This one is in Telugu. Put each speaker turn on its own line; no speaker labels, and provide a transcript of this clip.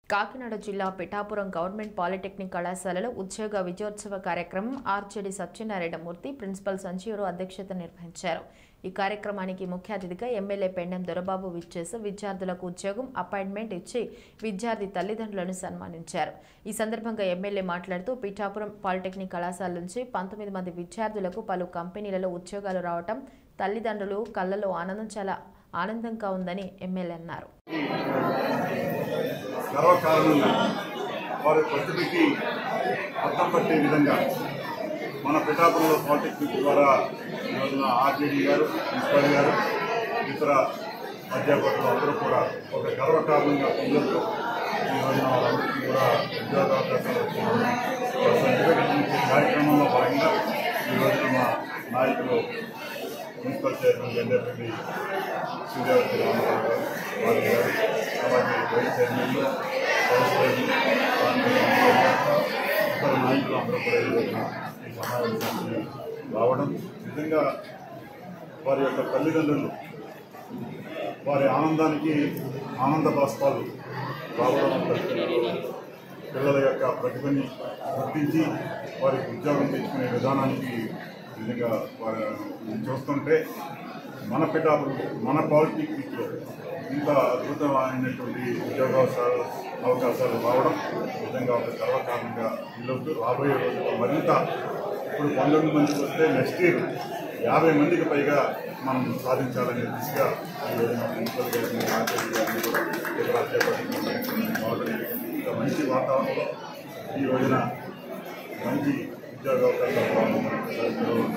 కాకినాడ జిల్లా పిఠాపురం గవర్నమెంట్ పాలిటెక్నిక్ కళాశాలలో ఉద్యోగ విజయోత్సవ కార్యక్రమం ఆర్జేడి సత్యనారాయణమూర్తి ప్రిన్సిపల్ సంజీవరు అధ్యక్షత నిర్వహించారు ఈ కార్యక్రమానికి ముఖ్య అతిథిగా ఎమ్మెల్యే పెండెం దొరబాబు విచ్చేసి విద్యార్థులకు ఉద్యోగం అపాయింట్మెంట్ ఇచ్చి విద్యార్థి తల్లిదండ్రులను సన్మానించారు ఈ సందర్భంగా ఎమ్మెల్యే మాట్లాడుతూ పిఠాపురం పాలిటెక్నిక్ కళాశాల నుంచి పంతొమ్మిది మంది విద్యార్థులకు పలు కంపెనీలలో ఉద్యోగాలు రావటం తల్లిదండ్రులు కళ్ళలో ఆనందం చాలా ఆనందంగా ఉందని ఎమ్మెల్యే అన్నారు
గర్వకారణంగా వారి ప్రతిభకి అర్థం పట్టే విధంగా మన పిఠాపురంలో పాలిటెక్నిక్ ద్వారా ఈ రోజున ఆర్జేడీ గారు ప్రిన్సిపల్ గారు ఇతర అధ్యాపకులు అందరూ కూడా ఒక గర్వకారణంగా పొందుతూ ఈ రోజున వాళ్ళందరికీ కూడా ఉద్యోగ అవకాశాలు వచ్చినాయి సర్టిఫికెట్ ఇచ్చే కార్యక్రమంలో భాగంగా ఈ రోజున మా నాయకులు మున్సిపల్ చైర్మన్ గండేపల్లి సూర్యావతి రామారావు గారు వారి గారు అలాగే వైస్ చైర్మన్లు వైస్ చైర్మన్ ఇతర నాయకులు అందరూ కూడా ఈ రోజున ఈ సమావేశానికి రావడం నిజంగా వారి యొక్క తల్లిదండ్రులు వారి ఆనందానికి ఆనంద బాష్పాలు రావడం తల్లిదండ్రులు పిల్లల యొక్క ప్రతిభని గుర్తించి వారికి ఉద్యోగం తెచ్చుకునే విధానానికి నిజంగా వారు చూస్తుంటే మన పిఠాపురం మన పాలిటెక్నిక్లో ఇంత అద్భుతమైనటువంటి ఉద్యోగావకాశాలు అవకాశాలు రావడం నిజంగా ఒక గర్వకారణంగా నిలుపుతూ రాబోయే రోజుల్లో మరింత ఇప్పుడు పంతొమ్మిది మందికి వస్తే నెక్స్ట్ ఇయర్ యాభై మందికి పైగా మనం సాధించాలనే దిశగా ఈ రోజున ప్రిన్సిపల్ గారిని ఆచార్య గారిని కూడా ఇతర అధ్యాపకులు వాళ్ళని ఒక మంచి వాతావరణంలో ఈ రోజున మంచి ఉద్యోగ అవకాశాలు రావడం